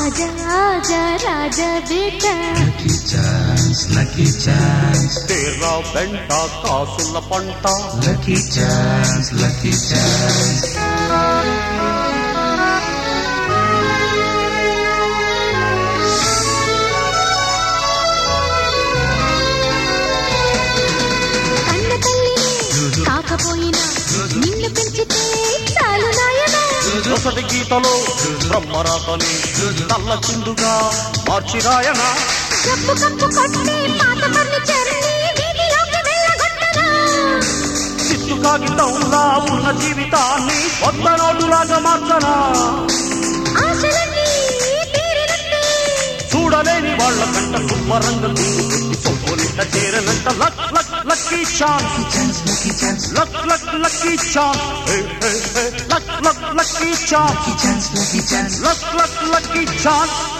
आजा आजा राजा बेटा లక్కీ ఛాన్స్ లక్కీ ఛాన్స్ తేరా వెంట కాసుల పంట లక్కీ ఛాన్స్ లక్కీ ఛాన్స్ కన్న తల్లి కాకపోయినా నిన్ను పెంచితే చాలు నాయనా దొసటి గీతలో బ్రహ్మరాతని నల్ల చిందుగా మార్చిరాయన కప్పు కప్పు కొట్టే పాత ఫర్నిచర్ని వీధిలోకి వెళ్ళగొట్టనా చిత్తు కాగితంలా ఉన్న జీవితాన్ని కొత్త నోటులాగా మార్చనా ఆశలన్నీ తీరినట్టే చూడలేని వాళ్ళ కంట శుభ్రంగా పెట్టి సొప్పునింట చేరనంట luck luck lucky chance chance lucky chance luck luck lucky chance hey, hey, hey. Luck luck lucky chance lucky chance lucky chance luck luck lucky chance